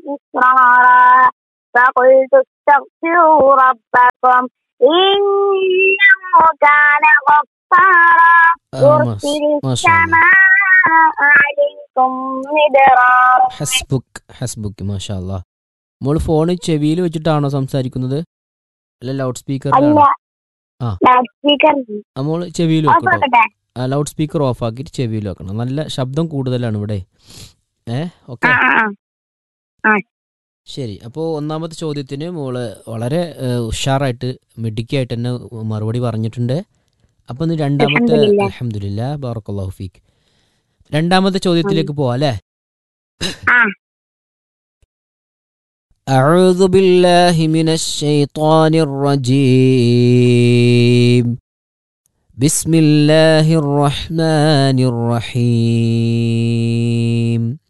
إصرارا فقلت استغفروا ربكم إنه كان غفارا ആ, മാഷ്- يرسل മാഷാ അല്ലാ. السماء عليكم مدرارا ഹസ്ബുക്ക് ഹസ്ബുക്ക് മാഷാ അല്ലാ മോള് ഫോൺ ചെവിയിൽ വെച്ചിട്ടാണോ സംസാരിക്കുന്നത് അല്ല ലൗഡ് അല്ല സ്പീക്കറിലാണോ ആ. ലൗഡ് സ്പീക്കർ ആ മോള് ചെവിയിൽ ഓഫ് വെക്കട്ടോ ആക്കട്ടെ ആ ലൗഡ് സ്പീക്കർ ഓഫ് ആക്കിയിട്ട് ചെവിയിൽ വെക്കണം നല്ല ശബ്ദം കൂടുതലാണ് ഇവിടെ ഏ ഓക്കെ ആ ആ ആ ശരി അപ്പോൾ ഒന്നാമത്തെ ചോദ്യത്തിന് മോള് വളരെ ഏഹ്, ഉഷാറായിട്ട് മിടുക്കിയായിട്ട് തന്നെ മറുപടി പറഞ്ഞിട്ടുണ്ട് അപ്പോൾ ഇന്ന് രണ്ടാമത്തെ അൽഹംദുലില്ലാ. അലഹമുല്ല ബാറക്കല്ലാഹു ഫീക്ക് രണ്ടാമത്തെ ചോദ്യത്തിലേക്ക് പോവാം അല്ലേ ആ أعوذ بالله من الشيطان الرجيم بسم الله الرحمن الرحيم